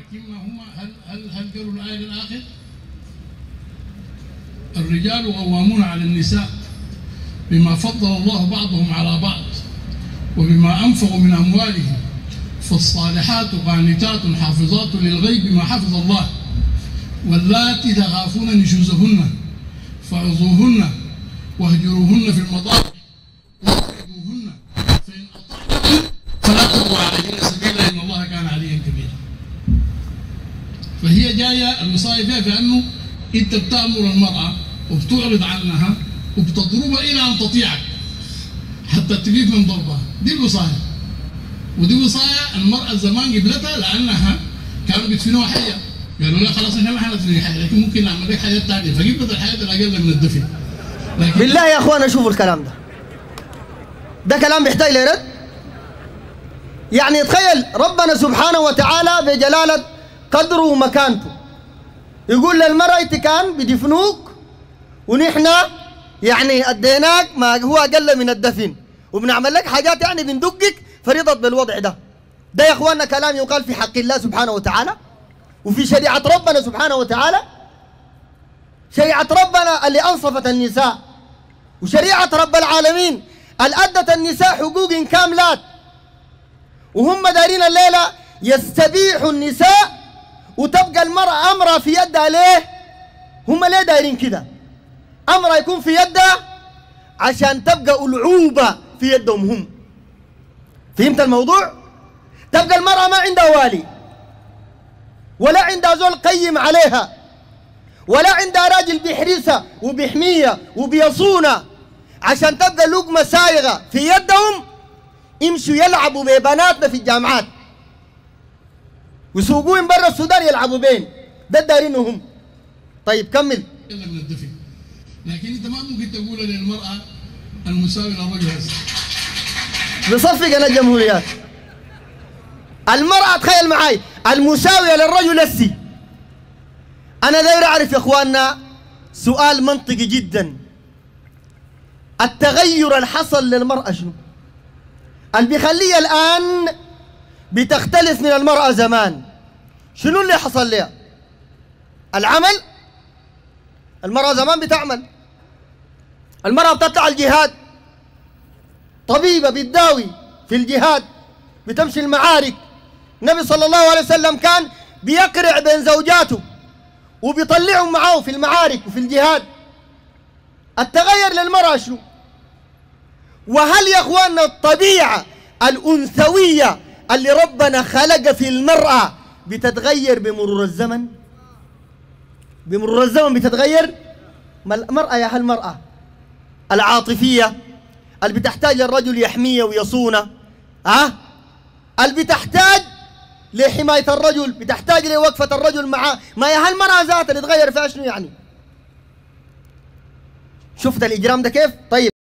لكن هم هل هل هل قالوا الآية للآخر؟ الرجال قوامون على النساء بما فضل الله بعضهم على بعض وبما أنفقوا من أموالهم فالصالحات قانتات حافظات للغيب بما حفظ الله واللاتي تخافون نشوزهن فعظوهن واهجروهن في المضاجع واضربوهن فإن أطعنكم فلا تبغوا عليهن سبيلا إن الله كان عليا كبيرا فهي جاية المصايب فيها في أنه أنت بتأمر المرأة وبتعرض عنها وبتضربها إلى أن تطيعك حتى تجيب من ضربها دي الوصاية ودي وصاية المرأة زمان قبلتها لأنها كانوا بيدفنوها حية قالوا لا خلاص احنا ما حندفن حية لكن ممكن نعمل لك حياة ثانية فقبلت الحياة الأقل من الدفن لكن بالله يا اخوانا شوفوا الكلام ده ده كلام بيحتاج لرد يعني تخيل ربنا سبحانه وتعالى بجلالة قدره ومكانته يقول للمرأة انت كان بدفنوك ونحن يعني اديناك ما هو اقل من الدفن وبنعمل لك حاجات يعني بندقك فرضت بالوضع ده ده يا اخوانا كلام يقال في حق الله سبحانه وتعالى وفي شريعة ربنا سبحانه وتعالى شريعة ربنا اللي أنصفت النساء وشريعة رب العالمين اللي أدت النساء حقوق كاملات وهم دارين الليلة يستبيحوا النساء وتبقى المرأة أمرها في يدها ليه؟ هم ليه دايرين كده؟ أمرها يكون في يدها عشان تبقى ألعوبة في يدهم هم فهمت الموضوع؟ تبقى المرأة ما عندها والي ولا عندها زول قيم عليها ولا عندها راجل بيحرسها وبيحميها وبيصونها عشان تبقى لقمة سايغة في يدهم يمشوا يلعبوا ببناتنا في الجامعات ويسوقوهم برا السودان يلعبوا بين ده دارينه هم طيب كمل إلا من الدفن لكن انت ما ممكن تقول للمرأة المساوي للرجل هسه بصفق انا الجمهوريات المرأة تخيل معي المساوية للرجل السي أنا داير أعرف يا إخواننا سؤال منطقي جدا التغير اللي حصل للمرأة شنو؟ اللي بيخليها الآن بتختلف من المرأة زمان شنو اللي حصل لها؟ العمل المرأة زمان بتعمل المرأة بتطلع الجهاد طبيبة بتداوي في الجهاد بتمشي المعارك النبي صلى الله عليه وسلم كان بيقرع بين زوجاته وبيطلعهم معاه في المعارك وفي الجهاد التغير للمرأة شنو وهل يا اخواننا الطبيعة الأنثوية اللي ربنا خلق في المرأة بتتغير بمرور الزمن بمرور الزمن بتتغير ما المرأة يا هالمرأة العاطفية اللي بتحتاج الرجل يحميها ويصونها ها اللي بتحتاج لحماية الرجل بتحتاج لوقفة الرجل معاه ما يا هالمرأة ذاتها اللي تغير فيها شنو يعني شفت الإجرام ده كيف طيب